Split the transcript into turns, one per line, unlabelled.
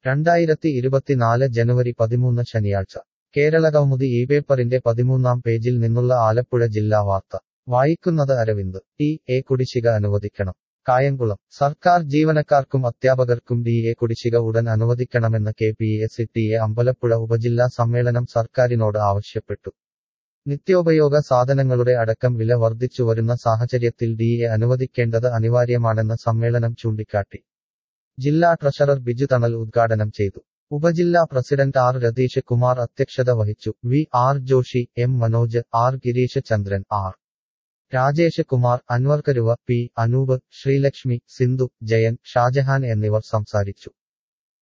രണ്ടായിരത്തി ഇരുപത്തിനാല് ജനുവരി പതിമൂന്ന് ശനിയാഴ്ച കേരളകൗമുദി ഈ പേപ്പറിന്റെ പതിമൂന്നാം പേജിൽ നിന്നുള്ള ആലപ്പുഴ ജില്ലാ വാർത്ത വായിക്കുന്നത് അരവിന്ദ് ടി എ കുടിശ്ശിക അനുവദിക്കണം കായംകുളം സർക്കാർ ജീവനക്കാർക്കും അധ്യാപകർക്കും ഡി എ കുടിശ്ശിക ഉടൻ അനുവദിക്കണമെന്ന് K P S C T A Ambalappuzha ഉപജില്ലാ സമ്മേളനം സർക്കാരിനോട് ആവശ്യപ്പെട്ടു നിത്യോപയോഗ സാധനങ്ങളുടെ അടക്കം വില വർദ്ധിച്ചു വരുന്ന സാഹചര്യത്തിൽ ഡി എ അനുവദിക്കേണ്ടത് അനിവാര്യമാണെന്ന് സമ്മേളനം ചൂണ്ടിക്കാട്ടി ജില്ലാ ട്രഷറർ ബിജു തണൽ ഉദ്ഘാടനം ചെയ്തു ഉപജില്ലാ പ്രസിഡന്റ് ആർ രതീഷ് കുമാർ അധ്യക്ഷത വഹിച്ചു V R Joshi M Manoj R Gireesh Chandran R Rajesh Kumar Anwar Karuva P Anoop Sreelakshmi Sindhu Jayan Shajahan എന്നിവർ സംസാരിച്ചു